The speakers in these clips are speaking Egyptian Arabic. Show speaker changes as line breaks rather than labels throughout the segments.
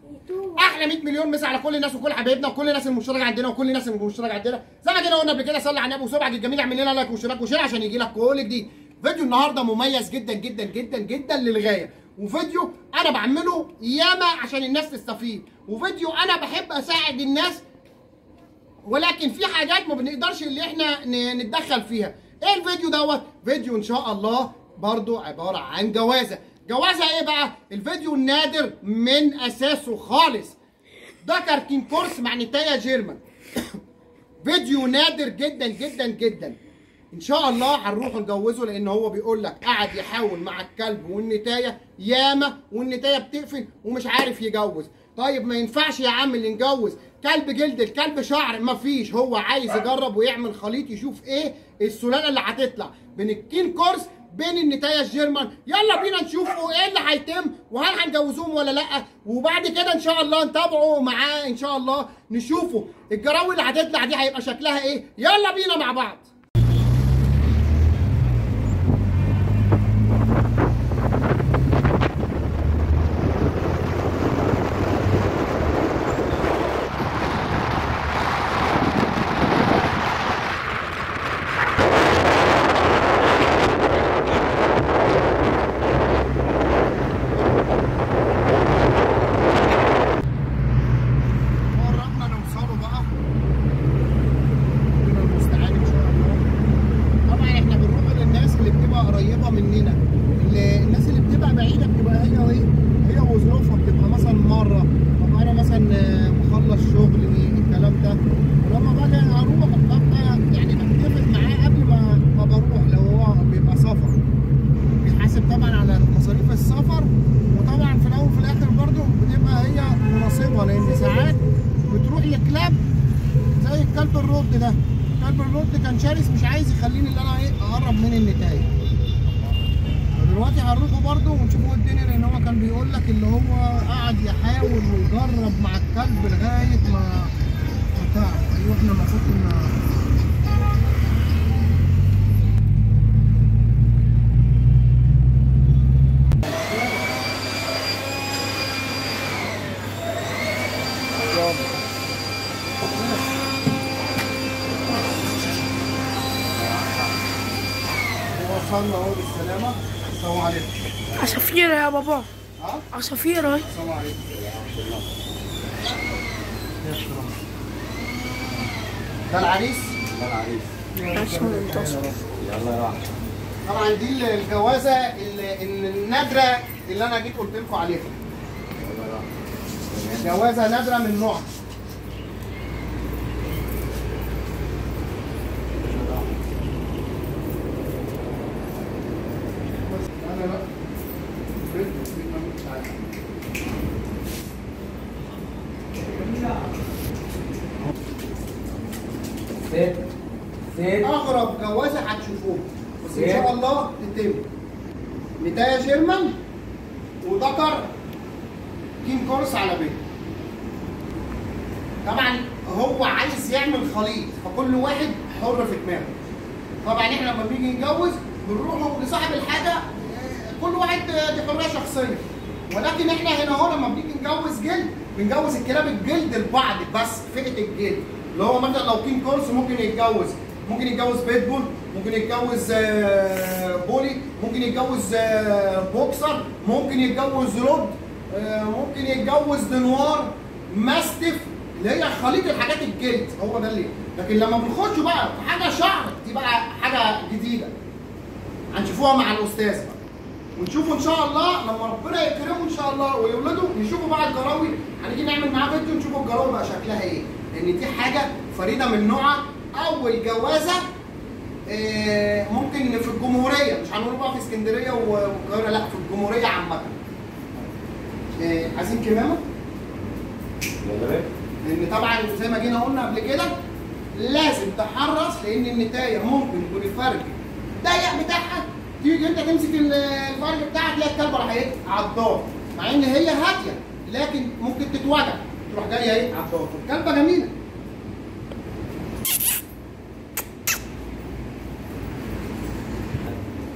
احلى 100 مليون مسا على كل الناس وكل حبايبنا وكل الناس المشتركه عندنا وكل الناس المشتركه عندنا زي ما كده قلنا قبل كده صلي على النبي وصبعك الجميل اعمل لنا لايك واشتراك وشير عشان يجي لك كل جديد فيديو النهارده مميز جدا جدا جدا جدا للغايه وفيديو انا بعمله ياما عشان الناس تستفيد وفيديو انا بحب اساعد الناس ولكن في حاجات ما بنقدرش اللي احنا ن- نتدخل فيها ايه الفيديو دوت فيديو ان شاء الله برضو عبارة عن جوازة جوازة ايه بقى الفيديو النادر من اساسه خالص ذكر كين كورس مع نتايا جيرمان فيديو نادر جدا جدا جدا ان شاء الله هنروح نجوزه لان هو بيقول لك قاعد يحاول مع الكلب والنتايه ياما والنتايه بتقفل ومش عارف يجوز طيب ما ينفعش يا عم اللي نجوز كلب جلد الكلب شعر مفيش هو عايز يجرب ويعمل خليط يشوف ايه السلاله اللي هتطلع بين الكين كورس بين النتايه الجيرمان يلا بينا نشوفوا ايه اللي هيتم وهل هنجوزوهم ولا لا وبعد كده ان شاء الله نتابعوا معاه ان شاء الله نشوفوا الجراوي اللي هتطلع دي هيبقى شكلها ايه يلا بينا مع بعض قربنا نوصلوا بقى ربنا المستعان ان شاء الله طبعا احنا بنروح للناس اللي بتبقى قريبه مننا اللي- الناس اللي بتبقى بعيده بتبقى هي وايه هي وظروفها بتبقى مثلا مره طب انا مثلا آه، مخلص شغل الكلام ده ولما باجي اروح ببقى يعني بتفق معاه قبل ما ما بروح لو هو بيبقى سفر بيحاسب طبعا على مصاريف السفر وطبعا في الاول وفي الاخر برضه بتبقى هي مناسبه لان ساعات بتروح لكلاب زي الكلب الرد ده كلب الرد كان شرس مش عايز يخليني اللي انا ايه اقرب من النتايه دلوقتي هنروحوا برضه ونشوفوا الدنيا لان هو كان بيقول لك اللي هو قعد يحاول ويجرب مع الكلب لغايه ما بتاع ايوه احنا المفروض كنا وصلنا اهو بالسلامه السلام عليكم
عصافير يا بابا
ها
عصافير اهي
السلام عليكم ده العريس
عشان منتصف
طبعا دي الجوازه ال- ال- النادره اللي انا جيت قلت لكم عليها جوازه نادره من نوع انا بقى
ست ست
اغرب جوازه هتشوفوها بس ان شاء الله تتم نتايا جيرمان وذكر كين كورس على بيت طبعا هو عايز يعمل خليط فكل واحد حر في دماغه طبعا احنا لما بنيجي نتجوز بنروح لصاحب الحاجه آه، كل واحد آه، دي حريه شخصيه ولكن احنا هنا اهو لما بنيجي نجوز جلد بنجوز الكلاب الجلد لبعض بس فئه الجلد اللي هو مثلا لو كين كورس ممكن يتجوز ممكن يتجوز بيتبول ممكن يتجوز آه، بولي ممكن يتجوز آه، بوكسر ممكن يتجوز رود آه، ممكن يتجوز دنوار ماستف اللي هي خليط الحاجات الجلد هو ده اللي لكن لما بنخش بقى في حاجه شعر دي بقى حاجه جديده هنشوفوها مع الاستاذ بقى ونشوفوا ان شاء الله لما ربنا يكرمه ان شاء الله ويولدوا نشوفوا بقى الجراوي هنيجي نعمل معاه فيديو نشوفوا الجراوي بقى شكلها ايه لان دي حاجه فريده من نوعها اول جوازه آه، ممكن في الجمهوريه مش هنقول بقى في اسكندريه والقاهره لا في الجمهوريه عامه آه، عايزين كمامه لان طبعا زي ما جينا قلنا قبل كده لازم تحرص لان النتايه ممكن يكون الفرج ضيق بتاعها تيجي انت تمسك ال- الفرج بتاعك تلاقي الكلب راح ايه عضاه مع ان هي هاديه لكن ممكن تتوجع تروح جايه ايه عضاه الكلبه جميله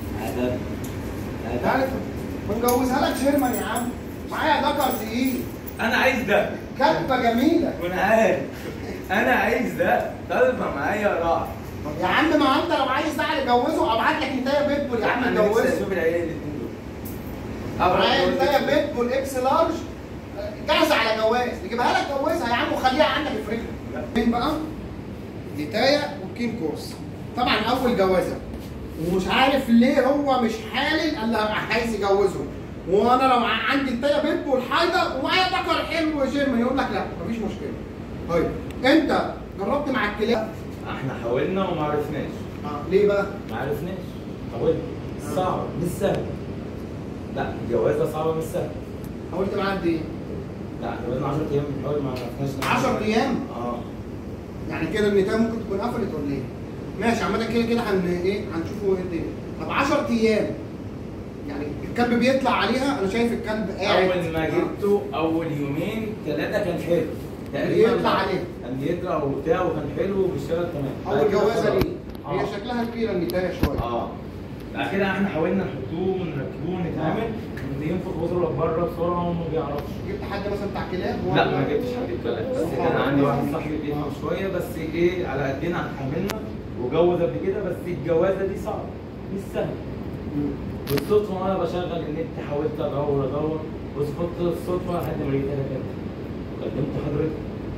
عدد
تعرف بنجوزها لك شيرمان يا عم معايا ذكر تقيل
انا عايز ده
كلبه جميله
وانا عارف انا عايز ده طالبه معايا راح
طب يا عم ما انت لو عايز تعالى جوزه ابعت لك انتايه بيتبول يا عم
انا نفسي
جوزه
اشوف العيال الاثنين دول
معايا
أبرد
انتايه بيتبول اكس لارج جاهزه على جواز نجيبها لك جوزها يا عم وخليها عندك في رجلك مين بقى؟ نتايه وكين كورس طبعا اول جوازه ومش عارف ليه هو مش حالل الا هبقى عايز يجوزه وانا لو ع- عندي انتايه بيتبول حاجه ومعايا ذكر حلو جيم يقول لك لا مفيش مشكله طيب انت جربت مع الكلاب؟
احنا حاولنا وما عرفناش
اه ليه بقى؟
ما عرفناش حاولنا صعب مش سهل لا الجوازه صعبه مش سهل
حاولت معاه قد ايه؟
لا احنا بقينا 10 ايام بنحاول ما عرفناش
10 ايام؟
اه
يعني كده النتايه ممكن تكون قفلت ولا ايه؟ ماشي عامة كده كده هن ايه هنشوفه ايه الدنيا. طب 10 ايام يعني الكلب بيطلع عليها انا شايف الكلب قاعد
اول ما جبته اول يومين ثلاثه كان حلو تقريبا
بيطلع عليه.
كان بيطلع وبتاع وكان حلو وبيشتغل تمام
اول جوازه ليه هي
اه
شكلها كبيره النتايه شويه
اه بعد كده احنا حاولنا نحطوه ونركبوه ونتعامل ينفخ ويضرب بره بسرعه وما بيعرفش
جبت حد مثلا بتاع كلاب
لا ما جبتش حد الكلام بس كان عندي واحد صاحبي بيفهم شويه بس ايه على قدنا حملنا وجوز قبل كده بس الجوازه دي صعبه مش سهله بالصدفه وانا بشغل النت حاولت ادور ادور وصفت الصدفه لحد ما لقيت انا كده قدمت حضرتك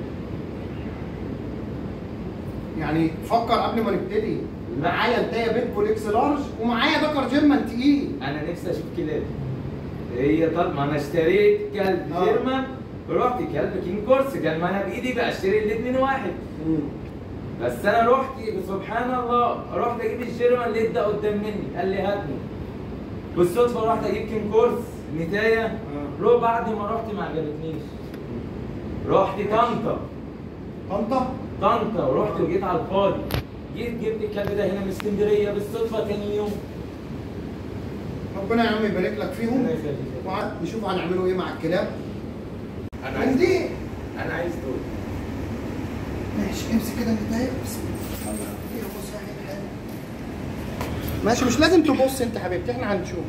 يعني فكر قبل ما نبتدي
لا.
معايا انتايه بيت بول اكس لارج ومعايا ذكر جيرمان تقيل
انا نفسي اشوف كلاب هي طب ما انا اشتريت كلب
آه.
جيرمان رحت كلب كينج كورس كان ما انا بايدي بقى اشتري الاثنين واحد بس انا رحت سبحان الله رحت اجيب الجيرمان لقيت ده قدام مني قال لي هاتني بالصدفه رحت اجيب كينج كورس نتايه رو بعد ما رحت ما عجبتنيش رحت طنطا
طنطا
طنطا ورحت وجيت على الفاضي جيت جبت الكلب ده هنا من اسكندريه بالصدفه تاني يوم
ربنا يا عم يبارك لك فيهم
الله يخليك.
وع- نشوف هنعملوا ايه مع الكلاب
انا
من
عايز
دي
انا عايز دول
ماشي امسك كده النتايه بسم الله إيه، بص يا حبيبي حلو. ماشي مش لازم تبص انت حبيبتي احنا هنشوف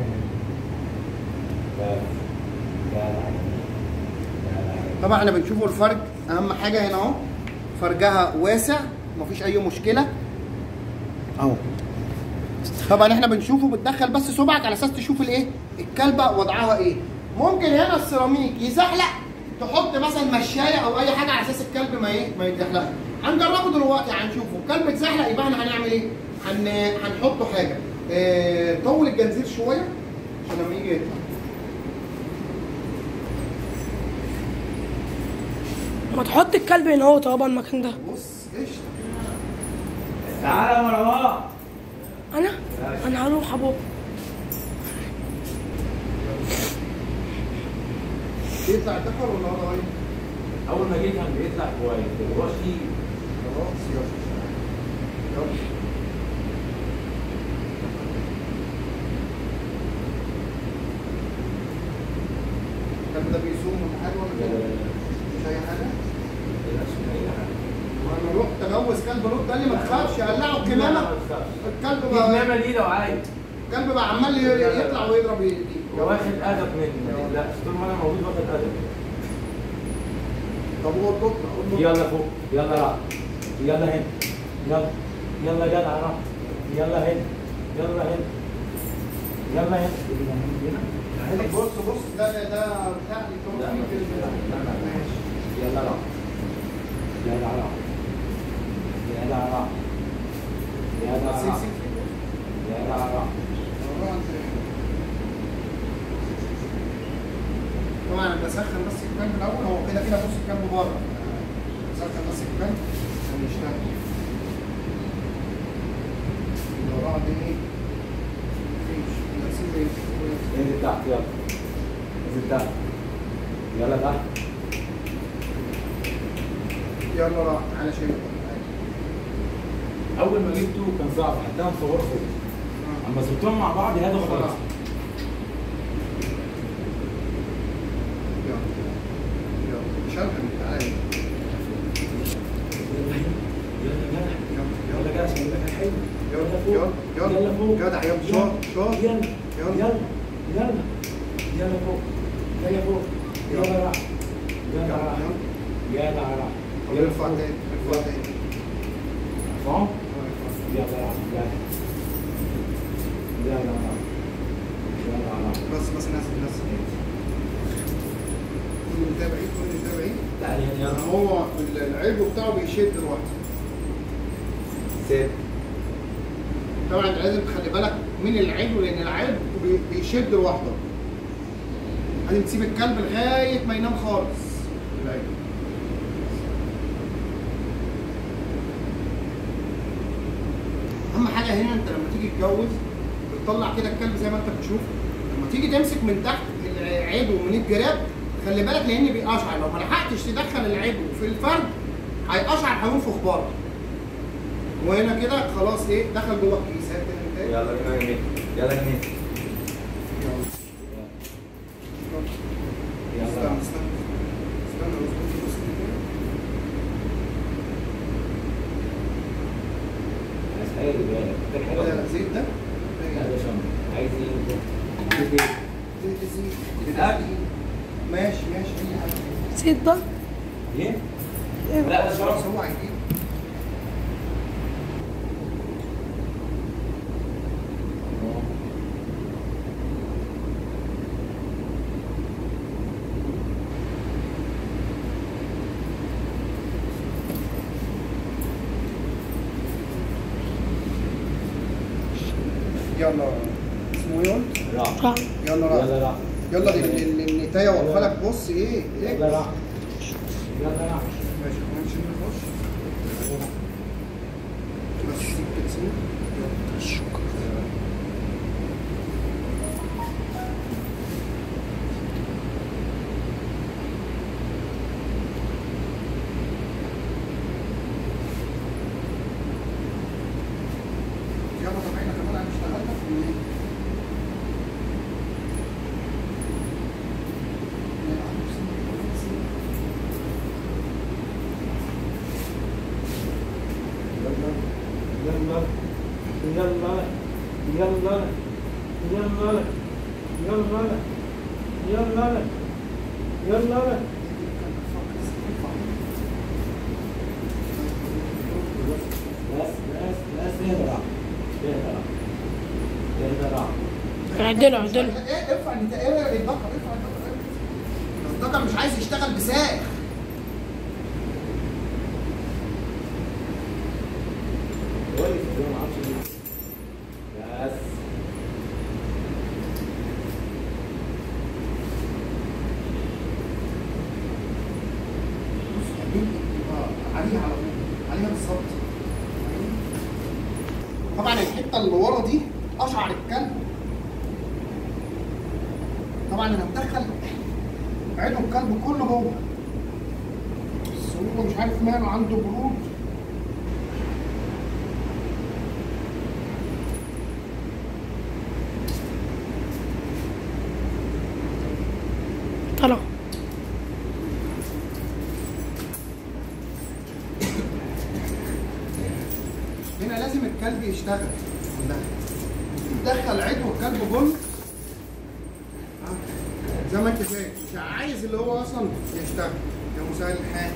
طبعا احنا بنشوفوا الفرج اهم حاجه هنا اهو فرجها واسع مفيش اي مشكله اهو طبعا احنا بنشوفه بتدخل بس صبعك على اساس تشوف الايه الكلبه وضعها ايه ممكن هنا السيراميك يزحلق تحط مثلا مشايه او اي حاجه على اساس الكلب ما ايه ما يتزحلقش هنجربه دلوقتي هنشوفه الكلب اتزحلق يبقى احنا هنعمل ايه هن... هنحطه حاجه اه... طول الجنزير شويه عشان لما يجي يطلع
ما تحط الكلب هنا هو طبعا المكان ده
بص قشطه
تعالى يا مروان
انا انا هروح ابوه
يطلع الدكر ولا هو ضعيف؟
اول ما جيت كان بيطلع كويس دلوقتي
خلاص يلا يلا الكلب ده بيصوم ولا حاجه ولا كده؟ مش اي حاجه؟ وانا رحت اجوز كلب لوط قال لي ما تخافش قلعه بكمامه الكلب بقى
الكمامه دي لو عايز
الكلب بقى عمال ي- يطلع ويضرب ايديه
واخد ادب مني ما تقلقش طول ما انا موجود واخد ادب
طب هو القطه قول له
يلا فوق يلا راح يلا هنا يلا يلا جدع راح يلا هنا يلا هنا يلا هنا هنا
بص بص ده ده ده بتاع
لا،
التوفيق
مفيش. لا، لا، لا.
ماشي
يلا راح يلا راح يلا راح يلا
سيب
راح
سيب سيب.
يلا راح
طبعا انا بسخن بس الكلب الاول هو كده كده بص الكلب بره بسخن بس الكلب عشان يشتغل الموضوع ده ايه؟ مفيش بس زي
انزل تحت يلا انزل تحت يلا تحت
يلا راح تعالى شيل
اول ما جبته كان صعب حتى انا مصوره فوق اما صورتهم مع بعض هذا خلاص
يلا يلا شغل تعالى
يلا جدع
يلا
يلا جدع عشان يبقى كان حلو
يلا
فوق
يلا
يلا فوق
جدع يلا شاط شاط
يلا
يلا.
يلا يلا يلا فوق يلا فوق يلا راح جدع جدع
ولا ارفع تاني ارفع تاني
فاهم؟ جدع جدع جدع جدع
بس بس ناس ناس كل متابعين كل متابعين
تعالى يلا
هو العلبه بتاعه بيشد لوحده
ست
طبعا لازم تخلي بالك من العلب لان العلب بي- بيشد لوحده لازم تسيب الكلب لغايه ما ينام خالص العلب اهم حاجه هنا انت لما تيجي تتجوز بتطلع كده الكلب زي ما انت بتشوف لما تيجي تمسك من تحت العيب ومن الجراب خلي بالك لان بيقشعر لو ما لحقتش تدخل العيب في الفرد هيقشعر هينفخ بره وهنا كده خلاص ايه دخل جوه الكيس هات كده انت
يلا بينا جميل يلا جميل
استنى
يلا
استنى استنى اظبط بص
عايز حاجه بالك محتاج حاجه
كده زيت ده
هذا شمع عايز ايه انت؟
زيت الزيت
الأكل.
ماشي ماشي اي حاجه
زيت ده
ايه؟
ايه
لا ده
خلاص
شرب
هو هيجيب يلا اسمه ايه قلت؟
راح
راح
يلا راح
يلا راح
يلا دي ال- ال- النتايه واقفه لك بص ايه ايه
يلا راح يلا راح
ماشي ماشي نخش بس سيب كده سيب يلا طب احنا كمان هنشتغلنا في ال-
يلا يلا يلا يلا يلا يلا يلا بس بس بس اهدى راح اهدى راح اهدى راح
عدله عدله
ايه ارفع النتايه ايه الذكر ارفع الذكر الذكر مش عايز يشتغل بساخ
كويس ما اعرفش ليه بس
بص خليك يبقى عليها على طول عليها بالظبط طبعا الحته اللي ورا دي اشعر الكلب طبعا انا مدخل عينه الكلب كله جوه بس هو مش عارف ماله عنده برود
طلع
هنا لازم الكلب يشتغل تدخل عينه الكلب جوه زي ما انت شايف مش عايز اللي هو اصلا يشتغل يا مسهل الحال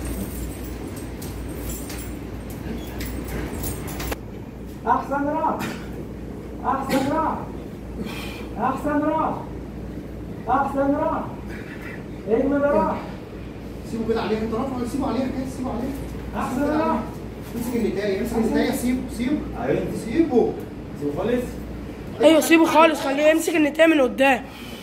احسن راح احسن راح احسن راح احسن راح اجمل راح
سيبه كده عليها انت رافعه سيبه عليها كده سيبه عليها
أحسن
سيبه كده
راح.
عليها. امسك النتايه امسك النتايه سيبه سيبه
ايوه
سيبه
سيبه خالص
ايوه سيبه خالص خليه يمسك النتايه من قدام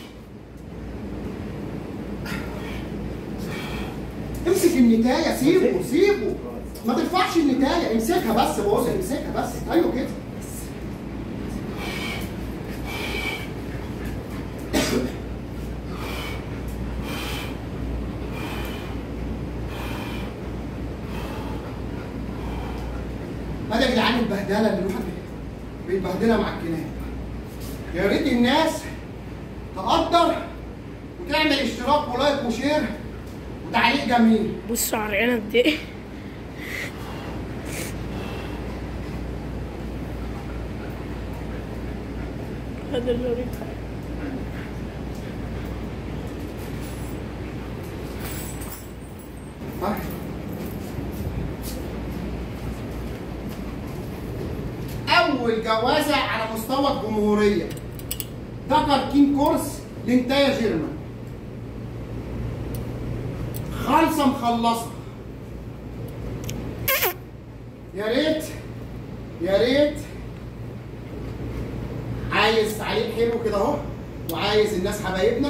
امسك النتايه سيبه سيبه ما ترفعش النتايه امسكها بس بص امسكها بس ايوه كده ادي يا جدعان البهدله اللي الواحد بيتبهدلها مع الكلاب يا ريت الناس تقدر وتعمل اشتراك ولايك وشير وتعليق جميل
بص على العين قد ايه هذا اللي أريد.
اول جوازه على مستوى الجمهوريه ذكر كين كورس لانتايا جيرمان خالصه مخلصه يا ريت يا ريت عايز تعليق حلو كده اهو وعايز الناس حبايبنا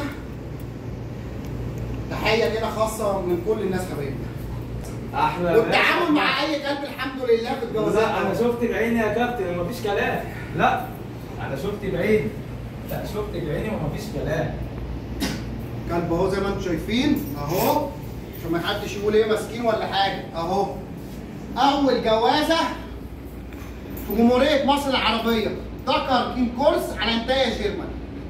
تحيه كده خاصه من كل الناس حبايبنا
احلى
والتعامل مع اي كلب الحمد لله في الجوازات
لا انا شفت بعيني يا كابتن ومفيش كلام لا انا شفت بعيني لا شفت بعيني ومفيش كلام
كلب اهو زي ما انتم شايفين اهو عشان ما حدش يقول ايه ماسكين ولا حاجه اهو اول جوازه في جمهوريه مصر العربيه ذكر كين كورس على انتايا جيرمان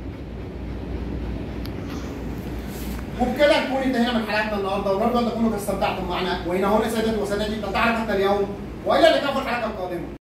وبكده نكون انتهينا من حلقتنا النهارده ونرجو ان تكونوا قد استمتعتم معنا وهنا هنا سيداتي وسادتي تنتهي حلقتنا اليوم والى اللقاء في الحلقه القادمه